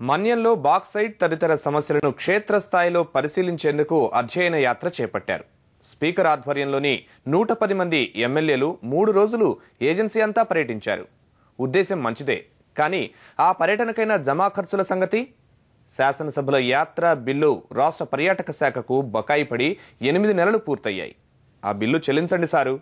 మన్యంలో బాక్సైట్ తదితర సమస్యలను క్షేత్రస్థాయిలో పరిశీలించేందుకు అధ్యయన యాత్ర చేపట్టారు స్పీకర్ ఆధ్వర్యంలోని నూట పది మంది ఎమ్మెల్యేలు మూడు రోజులు ఏజెన్సీ అంతా పర్యటించారు ఉద్దేశం మంచిదే కానీ ఆ పర్యటనకైనా జమా ఖర్చుల సంగతి శాసనసభలో యాత్ర బిల్లు రాష్ట్ర పర్యాటక శాఖకు బకాయి పడి ఎనిమిది నెలలు పూర్తయ్యాయి ఆ బిల్లు చెల్లించండి సారు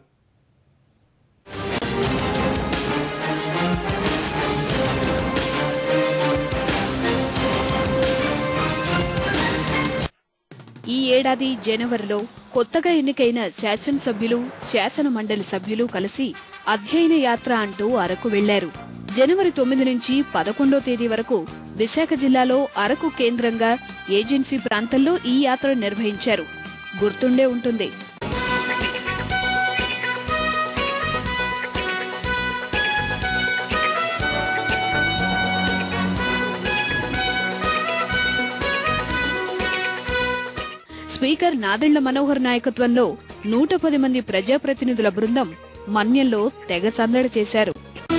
ఈ ఏడాది జనవరిలో కొత్తగా ఎన్నికైన శాసనసభ్యులు శాసన మండలి సభ్యులు కలిసి అధ్యయన యాత్ర అంటూ అరకు వెళ్లారు జనవరి తొమ్మిది నుంచి పదకొండో తేదీ వరకు విశాఖ జిల్లాలో అరకు కేంద్రంగా ఏజెన్సీ ప్రాంతంలో ఈ యాత్ర నిర్వహించారు గుర్తుండే ఉంటుంది స్పీకర్ నాదెళ్ల మనోహర్ నాయకత్వంలో నూట పది మంది ప్రజాప్రతినిధుల బృందం మన్యంలో తెగ సందడి చేశారు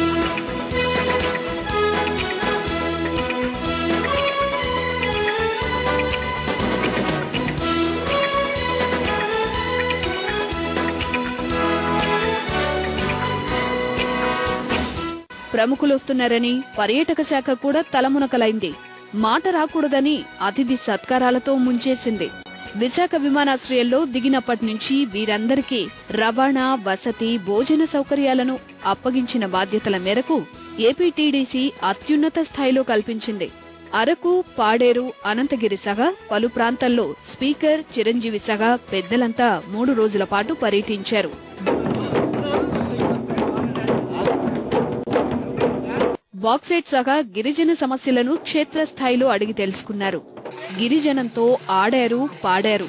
ప్రముఖులొస్తున్నారని పర్యాటక శాఖ కూడా తలమునకలైంది మాట రాకూడదని అతిథి సత్కారాలతో ముంచేసింది విశాఖ విమానాశ్రయంలో దిగినప్పటి నుంచి వీరందరికీ రవాణా వసతి భోజన సౌకర్యాలను అప్పగించిన బాధ్యతల మేరకు ఏపీటీడీసీ అత్యున్నత స్థాయిలో కల్పించింది అరకు పాడేరు అనంతగిరి సహా పలు ప్రాంతాల్లో స్పీకర్ చిరంజీవి సహా పెద్దలంతా మూడు రోజుల పాటు పర్యటించారు బాక్సైట్ సహా గిరిజన సమస్యలను క్షేత్రస్థాయిలో అడిగి తెలుసుకున్నారు గిరిజనంతో ఆడారు పాడారు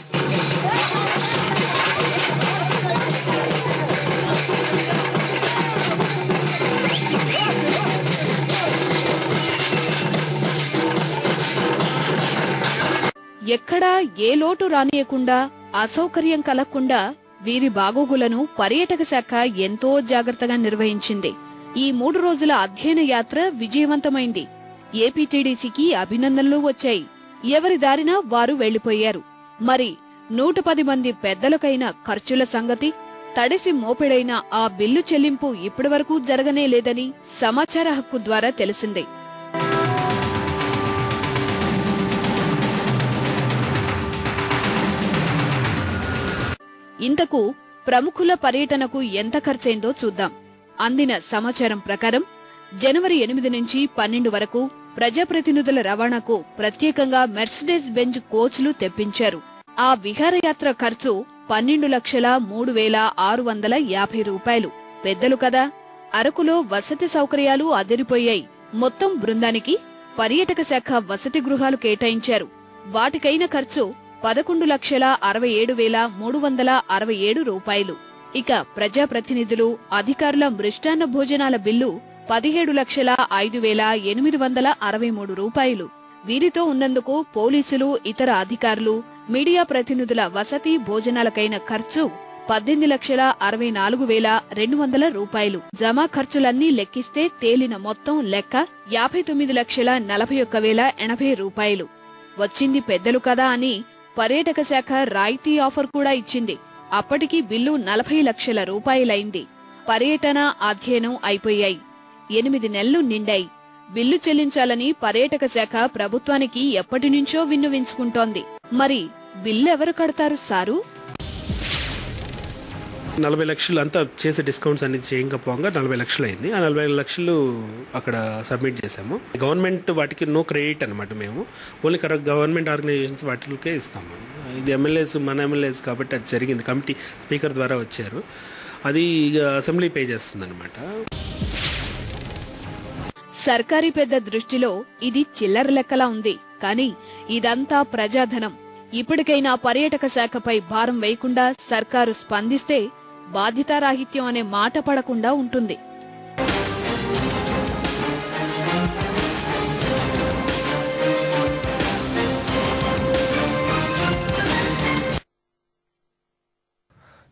ఎక్కడా ఏ లోటు రానియకుండా అసౌకర్యం కలగకుండా వీరి బాగోగులను పర్యాటక శాఖ ఎంతో జాగ్రత్తగా నిర్వహించింది ఈ మూడు రోజుల అధ్యయన యాత్ర విజయవంతమైంది ఏపీటీడీసీకి అభినందనలు వచ్చాయి ఎవరి దారిన వారు వెళ్లిపోయారు మరి నూట పది మంది పెద్దలకైన ఖర్చుల సంగతి తడిసి మోపెడైన ఆ బిల్లు చెల్లింపు ఇప్పటివరకు జరగనే లేదని సమాచార హక్కు ద్వారా తెలిసింది ఇంతకు ప్రముఖుల పర్యటనకు ఎంత ఖర్చయిందో చూద్దాం అందిన సమాచారం ప్రకారం జనవరి ఎనిమిది నుంచి పన్నెండు వరకు ప్రజాప్రతినిధుల రవాణాకు ప్రత్యేకంగా మెర్సిడెస్ బెంజ్ కోచ్లు తెప్పించారు ఆ విహారయాత్ర ఖర్చు పన్నెండు లక్షల మూడు వేల ఆరు వందల యాభై రూపాయలు పెద్దలు కదా అరకులో వసతి సౌకర్యాలు అదిరిపోయాయి మొత్తం బృందానికి పర్యాటక శాఖ వసతి గృహాలు కేటాయించారు వాటికైన ఖర్చు పదకొండు లక్షల అరవై ఏడు వేల మూడు వందల అరవై ఏడు రూపాయలు ఇక ప్రజాప్రతినిధులు అధికారుల మృష్టాన్న భోజనాల బిల్లు పదిహేడు లక్షల ఐదు వేల ఎనిమిది వందల అరవై మూడు రూపాయలు వీరితో ఉన్నందుకు పోలీసులు ఇతర అధికారులు మీడియా ప్రతినిధుల వసతి భోజనాలకైన ఖర్చు పద్దెనిమిది లక్షల అరవై నాలుగు వేల రెండు వందల రూపాయలు జమా ఖర్చులన్నీ లెక్కిస్తే తేలిన మొత్తం లెక్క యాభై తొమ్మిది లక్షల నలభై ఒక్క వేల ఎనభై రూపాయలు వచ్చింది పెద్దలు కదా అని పర్యాటక శాఖ రాయితీ ఆఫర్ కూడా ఇచ్చింది అప్పటికి బిల్లు నలభై లక్షల రూపాయలైంది పర్యటన అధ్యయనం అయిపోయాయి ఎనిమిది నెలలు నిండాయి బిల్లు చెల్లించాలని పర్యాటక శాఖ ప్రభుత్వానికి ఎప్పటినుంచో విన్నువించుకుంటోంది మరి బిల్లు ఎవరు కడతారు సారు నలభై లక్షలు అంతా చేసే డిస్కౌంట్స్ అన్ని చేయకపోగా నలభై లక్షలు అయింది ఆ నలభై లక్షలు అక్కడ సబ్మిట్ చేసాము గవర్నమెంట్ వాటికి నో క్రెడిట్ అనమాట మేము ఓన్లీ కరెక్ట్ గవర్నమెంట్ ఆర్గనైజేషన్స్ వాటికే ఇస్తాము ఇది ఎమ్మెల్యేస్ మన ఎమ్మెల్యేస్ కాబట్టి అది జరిగింది కమిటీ స్పీకర్ ద్వారా వచ్చారు అది ఇక అసెంబ్లీ పే చేస్తుంది అనమాట సర్కారీ పెద్ద దృష్టిలో ఇది చిల్లర లెక్కలా ఉంది కానీ ఇదంతా ప్రజాధనం ఇప్పటికైనా పర్యాటక శాఖపై భారం వేయకుండా సర్కారు స్పందిస్తే బాధ్యతారాహిత్యం అనే మాట పడకుండా ఉంటుంది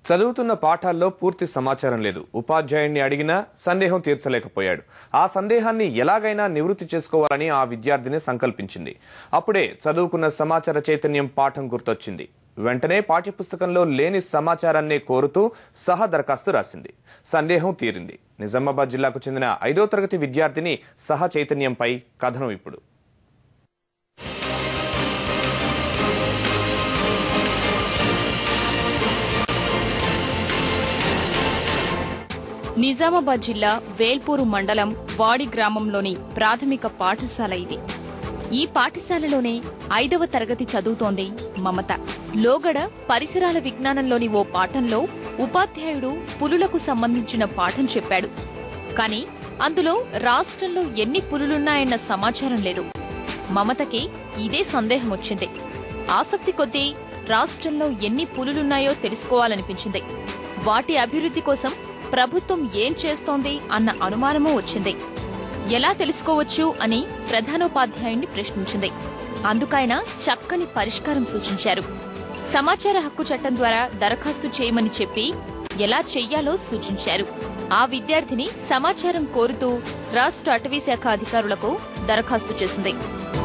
చదువుతున్న పాఠాల్లో పూర్తి సమాచారం లేదు ఉపాధ్యాయుడిని అడిగినా సందేహం తీర్చలేకపోయాడు ఆ సందేహాన్ని ఎలాగైనా నివృత్తి చేసుకోవాలని ఆ విద్యార్థిని సంకల్పించింది అప్పుడే చదువుకున్న సమాచార చైతన్యం పాఠం గుర్తొచ్చింది వెంటనే పాఠ్యపుస్తకంలో లేని సమాచారాన్ని కోరుతూ సహా దరఖాస్తు రాసింది సందేహం తీరింది నిజామాబాద్ జిల్లాకు చెందిన ఐదో తరగతి విద్యార్థిని సహ చైతన్యంపై కథనం ఇప్పుడు నిజామాబాద్ జిల్లా వేల్పూరు మండలం వాడి గ్రామంలోని ప్రాథమిక పాఠశాల ఇది ఈ పాఠశాలలోనే ఐదవ తరగతి చదువుతోంది మమత లోగడ పరిసరాల విజ్ఞానంలోని ఓ పాఠంలో ఉపాధ్యాయుడు పులులకు సంబంధించిన పాఠం చెప్పాడు కాని అందులో రాష్ట్రంలో ఎన్ని పులులున్నాయన్న సమాచారం లేదు మమతకి ఇదే సందేహం వచ్చింది ఆసక్తి కొద్దీ రాష్ట్రంలో ఎన్ని పులులున్నాయో తెలుసుకోవాలనిపించింది వాటి అభివృద్ధి కోసం ప్రభుత్వం ఏం చేస్తోంది అన్న అనుమానమూ వచ్చింది ఎలా తెలుసుకోవచ్చు అని ప్రధానోపాధ్యాయుణ్ణి ప్రశ్నించింది అందుకైన చక్కని పరిష్కారం సూచించారు సమాచార హక్కు చట్టం ద్వారా దరఖాస్తు చేయమని చెప్పి ఎలా చెయ్యాలో సూచించారు ఆ విద్యార్థిని సమాచారం కోరుతూ రాష్ట్ర అటవీ శాఖ అధికారులకు దరఖాస్తు చేసింది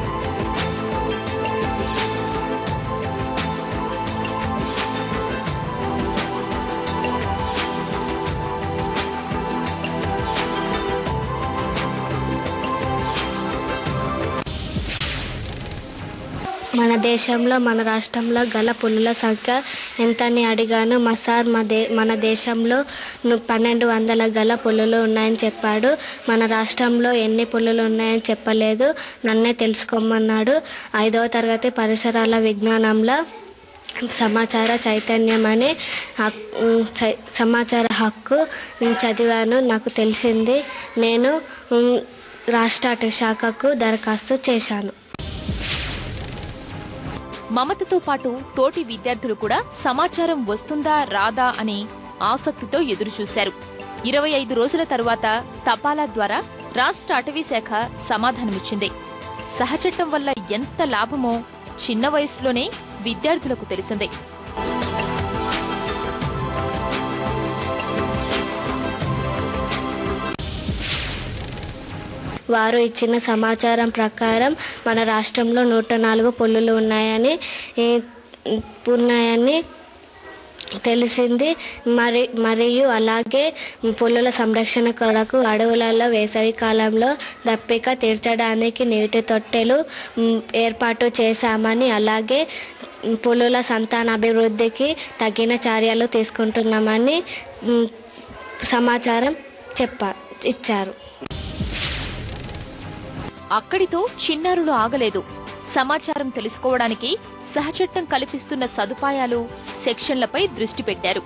మన దేశంలో మన రాష్ట్రంలో గల పులుల సంఖ్య ఎంత అని అడిగాను మా సార్ మా దే మన దేశంలో ను- పన్నెండు వందల గల పులులు ఉన్నాయని చెప్పాడు మన రాష్ట్రంలో ఎన్ని పులులు ఉన్నాయని చెప్పలేదు నన్నే తెలుసుకోమన్నాడు ఐదవ తరగతి పరిసరాల విజ్ఞానంలో సమాచార చైతన్యం అనే హక్- ఉమ్, చై- సమాచార హక్కు ఉమ్, చదివాను నాకు తెలిసింది నేను ఉమ్, రాష్ట్ర అటవీ శాఖకు దరఖాస్తు చేశాను మమతతో పాటు తోటి విద్యార్థులు కూడా సమాచారం వస్తుందా రాదా అని ఆసక్తితో ఎదురుచూశారు ఇరవై ఐదు రోజుల తరువాత తపాలా ద్వారా రాష్ట్ర అటవీ శాఖ సమాధానమిచ్చింది సహచట్టం వల్ల ఎంత లాభమో చిన్న వయసులోనే విద్యార్థులకు తెలిసింది వారు ఇచ్చిన సమాచారం ప్రకారం మన రాష్ట్రంలో నూట నాలుగు పుల్లులు ఉన్నాయని ఈ, ఉన్నాయని తెలిసింది మరి మరియు అలాగే పుల్లుల సంరక్షణ కొరకు అడవులలో వేసవి కాలంలో దప్పిక తీర్చడానికి నీటి తొట్టెలు మ్, ఏర్పాటు చేశామని అలాగే పులుల సంతానాభివృద్ధికి తగిన చర్యలు తీసుకుంటున్నామని మ్, సమాచారం చెప్పా ఇచ్చారు అక్కడితో చిన్నారులు ఆగలేదు సమాచారం తెలుసుకోవడానికి సహచట్టం కల్పిస్తున్న సదుపాయాలు సెక్షన్లపై దృష్టి పెట్టారు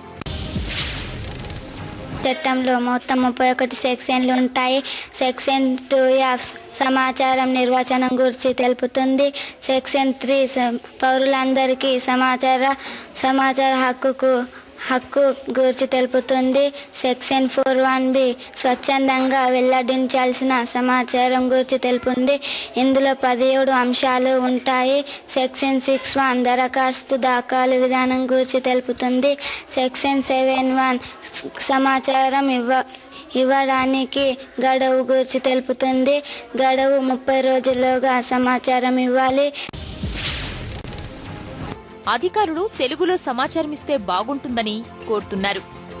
చట్టంలో మొత్తం ముప్పై ఒకటి సెక్షన్లు ఉంటాయి సెక్షన్ టూ ఎఫ్ సమాచారం నిర్వచనం గురించి తెలుపుతుంది సెక్షన్ త్రీ స- పౌరులందరికీ సమాచార సమాచార హక్కుకు హక్కు గురించి తెలుపుతుంది సెక్షన్ ఫోర్ వన్ బి స్వచ్ఛందంగా వెల్లడించాల్సిన సమాచారం గురించి తెలుపుంది ఇందులో పదిహేడు అంశాలు ఉంటాయి సెక్షన్ సిక్స్ వన్ దరఖాస్తు దాఖలు విధానం గురించి తెలుపుతుంది సెక్షన్ సెవెన్ వన్ సమాచారం ఇవ్వ ఇవ్వడానికి గడువు గురించి తెలుపుతుంది గడువు ముప్పై రోజుల్లోగా సమాచారం ఇవ్వాలి అధికారులు తెలుగులో సమాచారం ఇస్తే బాగుంటుందని కోరుతున్నారు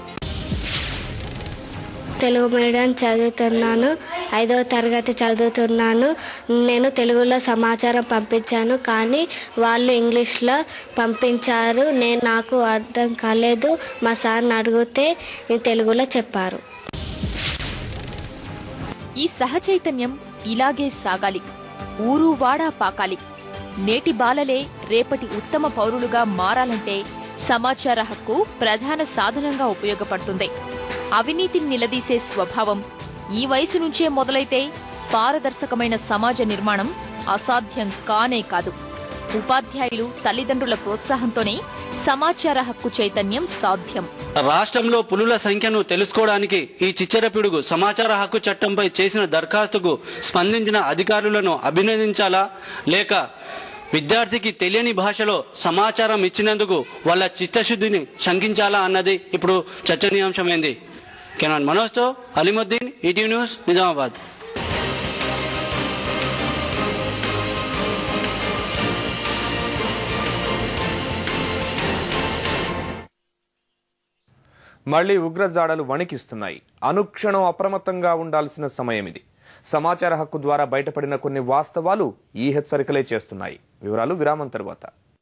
తెలుగు మీడియం చదువుతున్నాను ఐదవ తరగతి చదువుతున్నాను నేను తెలుగులో సమాచారం పంపించాను కానీ వాళ్ళు ఇంగ్లీష్లో పంపించారు నేను నాకు అర్థం కాలేదు మా సార్ని అడిగితే తెలుగులో చెప్పారు ఈ సహచైతన్యం ఇలాగే సాగాలి ఊరు వాడా పాకాలి నేటి బాలలే రేపటి ఉత్తమ పౌరులుగా మారాలంటే సమాచార హక్కు ప్రధాన సాధనంగా ఉపయోగపడుతుంది అవినీతిని నిలదీసే స్వభావం ఈ వయసు నుంచే మొదలైతే పారదర్శకమైన సమాజ నిర్మాణం అసాధ్యం కానే కాదు ఉపాధ్యాయులు తల్లిదండ్రుల ప్రోత్సాహంతోనే సమాచార హక్కు చైతన్యం సాధ్యం రాష్ట్రంలో పులుల సంఖ్యను తెలుసుకోవడానికి ఈ చిచ్చర పిడుగు సమాచార హక్కు చట్టంపై చేసిన దరఖాస్తుకు స్పందించిన అధికారులను అభినందించాలా లేక విద్యార్థికి తెలియని భాషలో సమాచారం ఇచ్చినందుకు వాళ్ళ చిత్తశుద్ధిని శంకించాలా అన్నది ఇప్పుడు చర్చనీయాంశమైంది కెనాన్ మనోజ్తో అలీముద్దీన్ ఈటీవీ న్యూస్ నిజామాబాద్ మళ్లీ ఉగ్రజాడలు వణికిస్తున్నాయి అనుక్షణం అప్రమత్తంగా ఉండాల్సిన సమయం ఇది సమాచార హక్కు ద్వారా బయటపడిన కొన్ని వాస్తవాలు ఈ హెచ్చరికలే చేస్తున్నాయి వివరాలు విరామం తరువాత